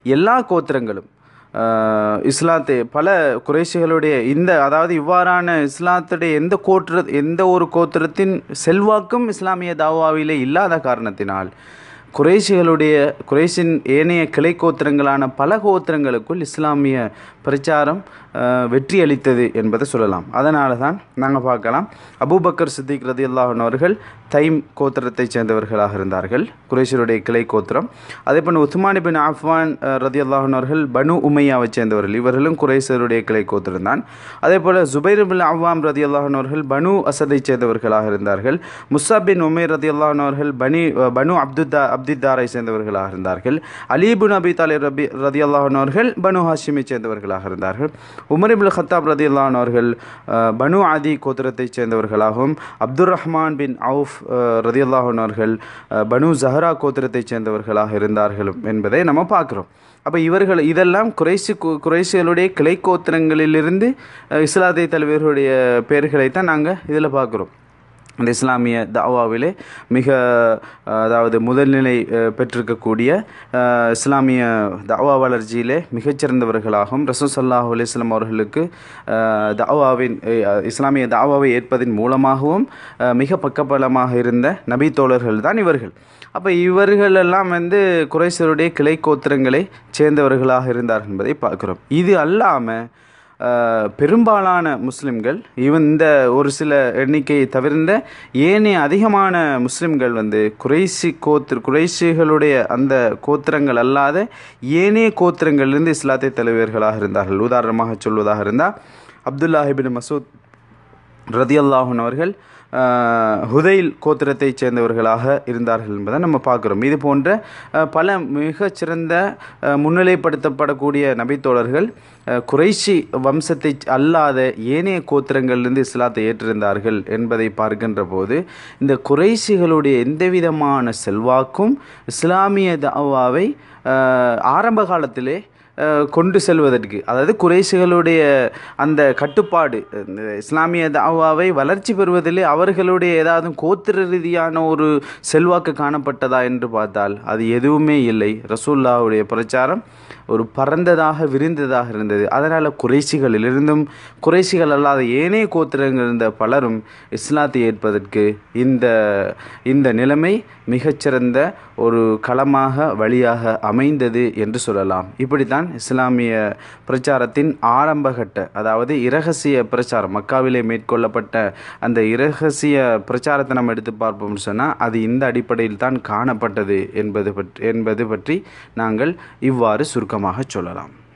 எல்லா கோத்திரங்களும் ஆஹ், இஸ்லாத்தை பல குறைஷிகளுடைய இந்த அதாவது இவ்வாறான இஸ்லாத்துடைய எந்த கோத்திர எந்த ஒரு கோத்திரத்தின் செல்வாக்கும் இஸ்லாமிய தாவாவிலே இல்லாத காரணத்தினால் குறைஷிகளுடைய குறைஷின் ஏனைய கிளை கோத்திரங்களான பல கோத்திரங்களுக்குள் இஸ்லாமிய பிரச்சாரம் ஆஹ், வெற்றி அளித்தது என்பதை சொல்லலாம் அதனால தான் நாங்கள் பார்க்கலாம் அபூபக்கர் சித்திக் ரதி அவர்கள் தைம் கோத்திரத்தைச் சேர்ந்தவர்களாக இருந்தார்கள் குறைஷருடைய கிளை கோத்திரம் அதே போல் உஸ்மான் பின் ஆஃப்வான் ரதி அவர்கள் பனு உமையாவை சேர்ந்தவர்கள் இவர்களும் குறைசருடைய கிளை கோத்திரம் தான் அதே போல் ஜுபைர் பின் அவ்வாம் ரதி அவர்கள் பனு அசதைச் சேர்ந்தவர்களாக இருந்தார்கள் முஸ்ஸாப் பின் உமேர் ரதி அவர்கள் பனி பனு அப்துத்தா அப்தித்தாரை சேர்ந்தவர்களாக இருந்தார்கள் அலீபுன் அபி தாலி ரபி ரதி அவர்கள் பனு ஹாஷிமை சேர்ந்தவர்களாக இருந்தார்கள் உமர் இபுல் ஹத்தாப் ரதி அவர்கள் அஹ், பனு ஆதி கோத்திரத்தைச் சேர்ந்தவர்களாகவும் அப்துர் ரஹ்மான் பின் அவுஃப் ரதி அவர்கள் அஹ், பனு ஜஹரா கோத்திரத்தைச் சேர்ந்தவர்களாக இருந்தார்கள் என்பதை நம்ம பார்க்குறோம் அப்போ இவர்கள் இதெல்லாம் குறைசி கு- குறைசிகளுடைய கிளை கோத்திரங்களிலிருந்து அஹ், இஸ்லாத்தை தலைவர்களுடைய பெயர்களை தான் நாங்கள் இதில் பார்க்குறோம் இந்த இஸ்லாமிய தாவாவிலே மிக அஹ், அதாவது முதல்நிலை அஹ், பெற்றிருக்கக்கூடிய அஹ், இஸ்லாமிய தாவா வளர்ச்சியிலே மிகச்சிறந்தவர்களாகவும் ரசூல் சல்லாஹூ அலிஸ்லாம் அவர்களுக்கு அஹ், தாவாவின் அஹ், இஸ்லாமிய தாவாவை ஏற்பதன் மூலமாகவும் அஹ், மிக பக்கபலமாக இருந்த நபி தோழர்கள் தான் இவர்கள் அப்போ இவர்களெல்லாம் வந்து குறைசருடைய கிளை கோத்திரங்களை சேர்ந்தவர்களாக இருந்தார்கள் என்பதை பார்க்கிறோம் இது அல்லாமல் ஆஹ் பெரும்பாலான முஸ்லிம்கள் இவன் இந்த ஒரு சில எண்ணிக்கையை தவிர்ந்த ஏனைய அதிகமான முஸ்லிம்கள் வந்து குறைசி கோத்திர குறைசிகளுடைய அந்த கோத்திரங்கள் அல்லாத ஏனைய கோத்திரங்களிலிருந்து இஸ்லாத்தை தலைவர்களாக இருந்தார்கள் உதாரணமாக சொல்வதாக இருந்தால் அப்துல்லாஹிபின் மசூத் ரதியல்லாஹூன் அவர்கள் ஆஹ், ஹுதைல் கோத்திரத்தைச் சேர்ந்தவர்களாக இருந்தார்கள் என்பதை நம்ம பார்க்குறோம் இது போன்ற ஆஹ், பல மிகச்சிறந்த ஆஹ், முன்னிலைப்படுத்தப்படக்கூடிய நபித்தோழர்கள் ஆஹ், குறைஷி வம்சத்தை அல்லாத ஏனைய கோத்திரங்களிலிருந்து இஸ்லாத்தை ஏற்றிருந்தார்கள் என்பதை பார்க்கின்ற போது இந்த குறைஷிகளுடைய எந்தவிதமான செல்வாக்கும் இஸ்லாமிய தாவாவை ஆஹ், ஆரம்ப காலத்திலே அஹ், கொண்டு செல்வதற்கு அதாவது குறைஷிகளுடைய அந்த கட்டுப்பாடு இந்த இஸ்லாமிய தாவாவை வளர்ச்சி பெறுவதிலே அவர்களுடைய ஏதாவது கோத்திர ரீதியான ஒரு செல்வாக்கு காணப்பட்டதா என்று பார்த்தால் அது எதுவுமே இல்லை ரசூல்லாவுடைய பிரச்சாரம் ஒரு பரந்ததாக விரிந்ததாக இருந்தது அதனால் குறைசிகளிலிருந்தும் குறைசிகள் அல்லாத ஏனைய கோத்திரங்கள் இருந்த பலரும் இஸ்லாத்தை ஏற்பதற்கு இந்த இந்த நிலைமை மிகச்சிறந்த ஒரு களமாக வழியாக அமைந்தது என்று சொல்லலாம் இப்படித்தான் இஸ்லாமிய பிரச்சாரத்தின் ஆரம்பகட்ட அதாவது இரகசிய பிரச்சாரம் மக்காவிலே மேற்கொள்ளப்பட்ட அந்த இரகசிய பிரச்சாரத்தை நம்ம எடுத்து பார்ப்போம்னு சொன்னால் அது இந்த அடிப்படையில் தான் காணப்பட்டது என்பது பற்றி என்பது பற்றி நாங்கள் இவ்வாறு சுருக்கமாக சொல்லலாம்